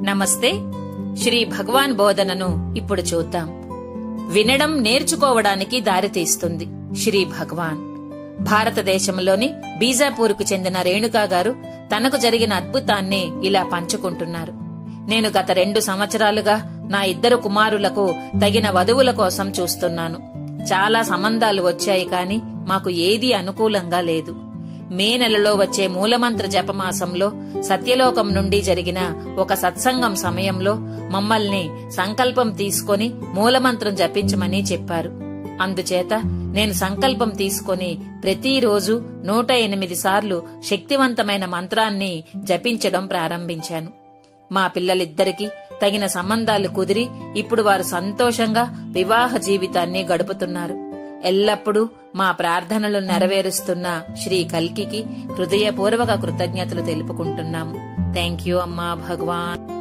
నమస్తే శ్రీ భగవాన్ బోధనను ఇప్పుడు చూద్దాం వినడం నేర్చుకోవడానికి దారితీస్తుంది శ్రీ భగవాన్ భారతదేశంలోని బీజాపూర్కు చెందిన రేణుకా గారు తనకు జరిగిన అద్భుతాన్ని ఇలా పంచుకుంటున్నారు నేను గత రెండు సంవత్సరాలుగా నా ఇద్దరు కుమారులకు తగిన వధువుల కోసం చూస్తున్నాను చాలా సంబంధాలు వచ్చాయి కాని మాకు ఏదీ అనుకూలంగా లేదు మే నెలలో వచ్చే మూలమంత్ర జపమాసంలో సత్యలోకం నుండి జరిగిన ఒక సత్సంగం సమయంలో మమ్మల్ని సంకల్పం తీసుకొని మూలమంత్రం జపించమని చెప్పారు అందుచేత నేను సంకల్పం తీసుకొని ప్రతిరోజు నూట ఎనిమిది సార్లు శక్తివంతమైన మంత్రాన్ని జపించడం ప్రారంభించాను మా పిల్లలిద్దరికీ తగిన సంబంధాలు కుదిరి ఇప్పుడు వారు సంతోషంగా వివాహ జీవితాన్ని గడుపుతున్నారు ఎల్లప్పుడూ మా ప్రార్థనలు నెరవేరుస్తున్న శ్రీ కల్కికి హృదయపూర్వక కృతజ్ఞతలు తెలుపుకుంటున్నాము థ్యాంక్ యూ అమ్మా భగవాన్